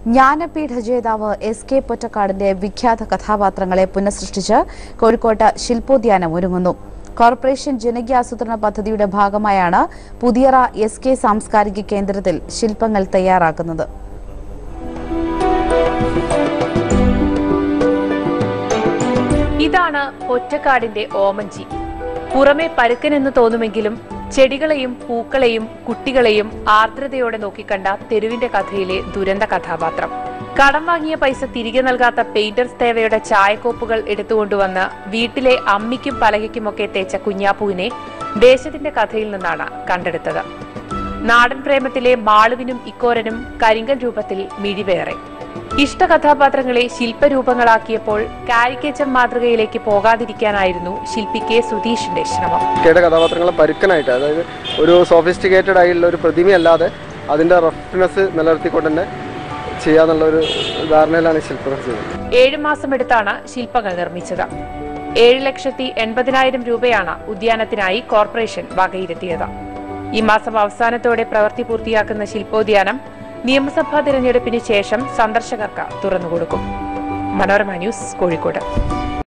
ജ്ഞാനപീഠ ജേതാവ് S K പൊറ്റക്കാടിന്റെ വിഖ്യാത കഥാപാത്രങ്ങളെ പുനഃസൃഷ്ടിച്ച് കോഴിക്കോട്ട് ശില്പോദ്യാനം ഒരുങ്ങുന്നു കോർപ്പറേഷൻ ജനകീയാസൂത്രണ പദ്ധതിയുടെ ഭാഗമായാണ് പുതിയറ എസ് കെ സാംസ്കാരിക കേന്ദ്രത്തിൽ ശില്പങ്ങൾ തയ്യാറാക്കുന്നത് ഇതാണ് ഒറ്റക്കാടിന്റെ ഓമഞ്ചി പുറമെ പരുക്കനെന്ന് തോന്നുമെങ്കിലും ചെടികളെയും പൂക്കളെയും കുട്ടികളെയും ആർദ്രതയോടെ നോക്കിക്കണ്ട തെരുവിന്റെ കഥയിലെ ദുരന്ത കഥാപാത്രം കടം വാങ്ങിയ പൈസ തിരികെ നൽകാത്ത പെയിന്റേഴ്സ് തേവയുടെ ചായക്കോപ്പുകൾ എടുത്തുകൊണ്ടുവന്ന് വീട്ടിലെ അമ്മിക്കും പലകയ്ക്കുമൊക്കെ തേച്ച കുഞ്ഞാപ്പുവിനെ ദേശത്തിന്റെ കഥയിൽ നിന്നാണ് കണ്ടെടുത്തത് നാടൻ പ്രേമത്തിലെ മാളുവിനും ഇക്കോരനും കരിങ്കൽ രൂപത്തിൽ മിഴിവേറെ ഇഷ്ടകഥാപാത്രങ്ങളെ ശില്പരൂപങ്ങളാക്കിയപ്പോൾ കാരിക്കേച്ചർ മാതൃകയിലേക്ക് പോകാതിരിക്കാനായിരുന്നു ശില്പി കെ സുധീഷിന്റെ ശ്രമം കെയുടെ കഥാപാത്രങ്ങളെ പരുക്കനായിട്ട് അതായത് ഒരു സോഫിസ്റ്റിക്കേറ്റഡ് ആയിട്ടുള്ള ഒരു പ്രതിമയല്ലാതെ അതിൻ്റെ റഫ്നെസ് നിലനിർത്തിക്കൊണ്ട് തന്നെ ചെയ്യാന്നുള്ള ഒരു ധാരണയിലാണ് ഈ ശില്പം ചെയ്യുന്നത് ഏഴു മാസം എടുത്താണ് ശില്പങ്ങൾ നിർമ്മിച്ചത് ഏഴ് ലക്ഷത്തി എൺപതിനായിരം രൂപയാണ് ഉദ്യാനത്തിനായി കോർപ്പറേഷൻ വകയിരുത്തിയത് ഈ മാസം അവസാനത്തോടെ പ്രവൃത്തി പൂർത്തിയാക്കുന്ന ശില്പോദ്യാനം നിയമസഭാ തിരഞ്ഞെടുപ്പിന് ശേഷം സന്ദർശകർക്ക് തുറന്നുകൊടുക്കും മനോരമ ന്യൂസ് കോഴിക്കോട്